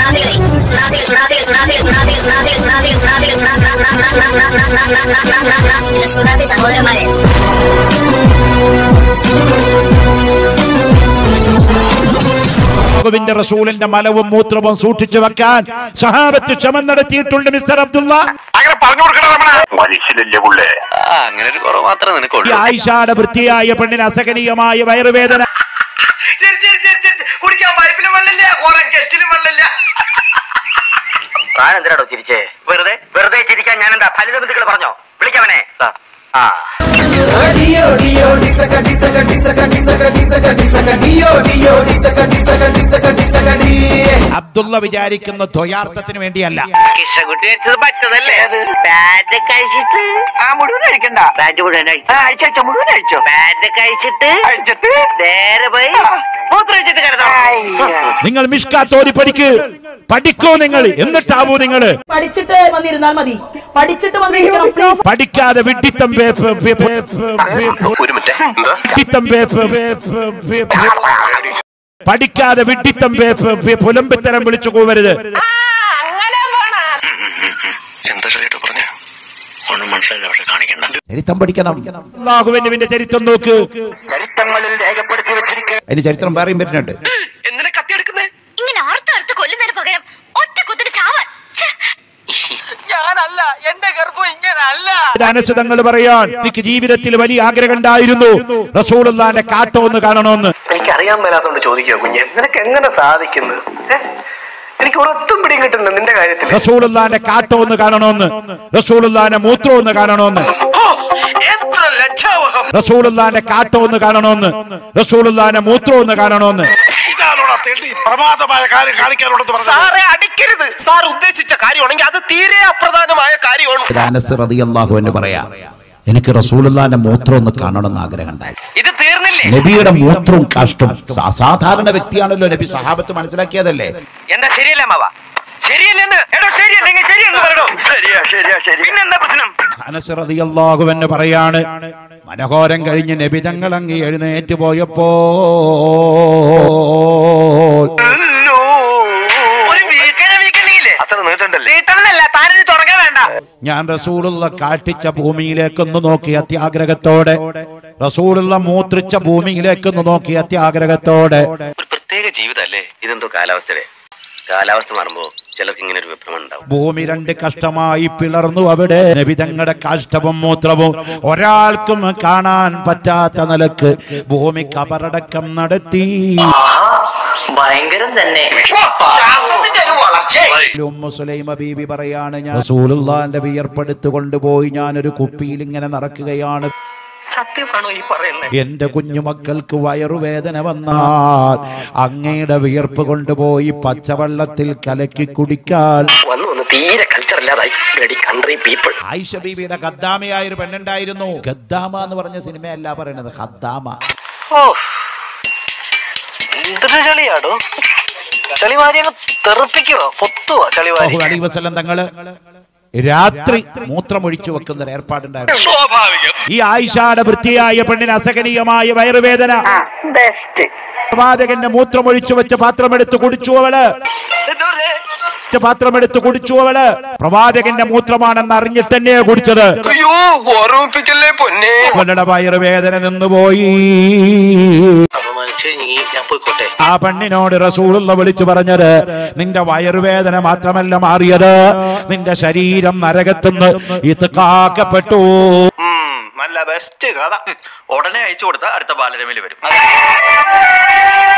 സഹോദരന്മാരെ അള്ളാഹുവിന്റെ റസൂലിന്റെ മലവും മൂത്രവും സൂക്ഷിച്ചു വെക്കാൻ സഹാബത്ത് ക്ഷമം നടത്തിയിട്ടുണ്ട് മിസ്റ്റർ അബ്ദുള്ള അങ്ങനെ പറഞ്ഞു കൊടുക്കണം രമണ മനുഷ്യനല്ലേ പുള്ളേ ആ അങ്ങനെ ഒരു കുറവ് മാത്രമേ ഈ നിനക്കുള്ളൂ ആയിഷാടെ വൃത്തിയായ പെണ്ണിന് അസഹനീയമായ വയറുവേദന ശരി ശരി ശരി ശരി കുടിക്കാൻ പൈപ്പിലും വെള്ളമില്ല കുറെ കെറ്റിലും വെള്ളമില്ല താൻ എന്തിനാടോ ചിരിച്ചേ വെറുതെ വെറുതെ ചിരിക്കാൻ ഞാൻ എന്താ ഫലിത ബന്ധുക്കൾ പറഞ്ഞോ വിളിക്കവനെ ആ Dio Dio disaka disaka disaka disaka disaka disaka Dio Dio disaka disaka disaka disaka di Abdulla വിചാരിക്കുന്ന ദ്വയാർത്ഥത്തിന് വേണ്ടിയല്ല കിഷകുട്ടി വെച്ചത് പറ്റതല്ലേ അത് ബാറ്റ് കഴിച്ചിട്ട് ആ മുഴുവൻ അഴിക്കണ്ട ബാറ്റ് മുഴുവൻ അഴിച്ചു അഴിച്ചോ മുഴുവൻ അഴിച്ചോ ബാറ്റ് കഴിച്ചിട്ട് അഴിച്ചിട്ട് നേരെ പോയി മൂത്രം വെച്ചിട്ട് കിടന്നോ നിങ്ങൾ മിഷ്കാത്തോതി പഠിക്ക് പഠിക്കോ നിങ്ങൾ എന്നിട്ടാവൂ നിങ്ങൾ പഠിച്ചിട്ട് വന്നിരുന്നാൽ മതി പഠിച്ചിട്ട് വന്നിരിക്കണം പഠിക്കാതെ വിഡിത്തം പേ- പേ- പേ- പേ- പേ- പേ- ഒരു മിനിറ്റ് എന്താ വിഡിത്തം പേ- പേ- പേ- പേ- പേ- പേ- പഠിക്കാതെ വിഡിത്തം പേ- പേ- പേ- പുലമ്പിത്തരം വിളിച്ചു പോവരുത് എന്താ ഷൈട്ട് പറഞ്ഞ ഒന്നും മനസ്സിലായില്ല പക്ഷെ കാണിക്കണ്ട ചരിത്രം പഠിക്കണം അള്ളാഹുവിന്റെ ചരിത്രം നോക്ക് ചരിത്രങ്ങളിൽ രേഖപ്പെടുത്തി വെച്ചിരിക്കുക അതിന് ചരിത്രം വേറെയും വരുന്നുണ്ട് എന്തിനാ കത്തിയെടുക്കുന്നേ ഇങ്ങനെ ആർത്തടുത്ത് കൊല്ലുന്നതിന് പകരം ഒറ്റ കുത്തിന് ചാവാൻ ഛെ. ഞാനല്ല എന്റെ ഗർഭം ഇങ്ങനല്ല അനസിതങ്ങൾ പറയാൻ എനിക്ക് ജീവിതത്തിൽ വലിയ ആഗ്രഹം ഉണ്ടായിരുന്നു റസൂലുള്ളാന്റെ കാട്ടോ ഒന്ന് കാണണമെന്ന് എനിക്ക് അറിയാൻ മേലാത്തോണ്ട് ചോദിക്കുക കുഞ്ഞെ നിനക്ക് എങ്ങനെ സാധിക്കുന്നു ഏ? എനിക്ക് ഒരൊത്തും പിടിയും കിട്ടുന്നു നിന്റെ കാര്യത്തിൽ റസൂലുള്ളാന്റെ കാട്ടോ ഒന്ന് കാണണമെന്ന് റസൂലുള്ളാന്റെ മൂത്രം ഒന്ന് കാണണമെന്ന് എത്ര ലജ്ജാവഹം റസൂലുള്ളാന്റെ കാട്ടോ ഒന്ന് കാണണമെന്ന് റസൂലുള്ളാന്റെ മൂത്രം ഒന്ന് കാണണമെന്ന് ഇതാണോടാ തെണ്ടി പ്രമാദമായ കാര്യം കാണിക്കാനുള്ളത് പറഞ്ഞു സാറെ അടിക്കരുത് സാർ ഉദ്ദേശിച്ച കാര്യമാണെങ്കിൽ അത് തീരെ അപ്രധാനമായ കാര്യമാണ് അനസ് റളിയല്ലാഹു എന്ന് പറയാ എനിക്ക് റസൂലുള്ളാന്റെ മൂത്രം ഒന്ന് കാണണമെന്ന് ആഗ്രഹം ഉണ്ടായി ഇത് തീർന്നില്ലേ നബിയുടെ മൂത്രവും കാഷ്ടം സാധാരണ വ്യക്തിയാണല്ലോ നബി സഹാബത്ത് മനസ്സിലാക്കിയതല്ലേ എന്താ ശരിയല്ല മാവ ശരിയല്ലെന്ന് എടോ ശരിയല്ലെങ്കിൽ ശരിയെന്ന് പറയണോ ശരിയാ ശരിയാ ശരി പിന്നെന്താ പ്രശ്നം അനസ് റളിയല്ലാഹു എന്ന് പറയാണ് മനോഹരം കഴിഞ്ഞ് നബി തങ്ങൾ അങ്ങ് എഴുന്നേറ്റ് പോയപ്പോ ഒരു വീക്കനെ വീക്കണ്ടെങ്കിലേ അത്ര നീട്ടണ്ടല്ലേ വീട്ടണമെന്നല്ല താനിത് തുടങ്ങാൻ വേണ്ട ഞാൻ റസൂലുള്ള കാട്ടിച്ച ഭൂമിയിലേക്കൊന്ന് നോക്കി അത്യാഗ്രഹത്തോടെ റസൂലുള്ള മൂത്രിച്ച ഭൂമിയിലേക്കൊന്ന് നോക്കി അത്യാഗ്രഹത്തോടെ ഒരു പ്രത്യേക ജീവിതമല്ലേ ഇതെന്തോ കാലാവസ്ഥയുടെ കാലാവസ്ഥ മാറുമ്പോ ചിലർക്ക് ഇങ്ങനെ ഒരു വിഭ്രമം ഉണ്ടാവും ഭൂമി രണ്ട് കഷ്ടമായി പിളർന്നു അവിടെ നബിതങ്ങളുടെ കാഷ്ടവും മൂത്രവും ഒരാൾക്കും കാണാൻ പറ്റാത്ത നിലക്ക് ഭൂമി കബറടക്കം നടത്തി ഭയങ്കരം തന്നെ ശാസ്ത്രത്തിന്റെ ഒരു വളർച്ച ഉമ്മു സുലൈമ ബീബി പറയാണ് ഞാൻ റസൂലുള്ളാന്റെ വിയർപ്പെടുത്തു കൊണ്ടുപോയി ഞാനൊരു കുപ്പിയിൽ ഇങ്ങനെ നടക്കുകയാണ് സത്യമാണോ ഈ പറയുന്നത് എന്റെ കുഞ്ഞുമക്കൾക്ക് വയറുവേദന വന്നാൽ അങ്ങയുടെ വിയർപ്പ് കൊണ്ടുപോയി പച്ചവെള്ളത്തിൽ കലക്കി കുടിക്കാൻ വന്നു വന്ന് തീരെ കൾച്ചർ ഇല്ലാതായി ബ്ലഡി കൺട്രി പീപ്പിൾ ആയിഷ ബീബിയുടെ ഖദ്ദാമയായ ഒരു പെണ്ണുണ്ടായിരുന്നു ഖദ്ദാമ എന്ന് പറഞ്ഞ സിനിമയല്ല പറയണത് ഖദ്ദാമ ഓ എന്തൊരു ചളിയാടോ ചളിമാരി അങ്ങ് തെറുപ്പിക്കുവോ പൊത്തുവോ ചളിമാരി അല്ലാഹു അലൈഹി വസല്ലം തങ്ങള് രാത്രി മൂത്രമൊഴിച്ചു വെക്കുന്ന ഒരു ഏർപ്പാടുണ്ടായിരുന്നു സ്വാഭാവികം ഈ ആയിഷാടെ വൃത്തിയായ പെണ്ണിന് അസഹനീയമായ വയറുവേദന ബെസ്റ്റ് പ്രവാചകന്റെ മൂത്രമൊഴിച്ചു വെച്ച പാത്രമെടുത്ത് കുടിച്ചു അവള് വെച്ച പാത്രമെടുത്ത് കുടിച്ചു അവള് പ്രവാചകന്റെ മൂത്രമാണെന്ന് അറിഞ്ഞിട്ട് തന്നെയാ കുടിച്ചത് അയ്യോ ഓർമ്മിപ്പിക്കല്ലേ പൊന്നെ അവളുടെ വയറുവേദന നിന്നുപോയി അപമാനിച്ച് നീ ഞാൻ പോയിക്കോട്ടെ ആ പെണ്ണിനോട് റസൂലുള്ള വിളിച്ചു പറഞ്ഞത് നിന്റെ വയറുവേദന മാത്രമല്ല മാറിയത് നിന്റെ ശരീരം നരകത്തുനിന്ന് ഇതുക്കാക്കപ്പെട്ടു നല്ല ബെസ്റ്റ് കഥ ഉടനെ അയച്ചു കൊടുത്ത അടുത്ത ബാലരമയിൽ വരും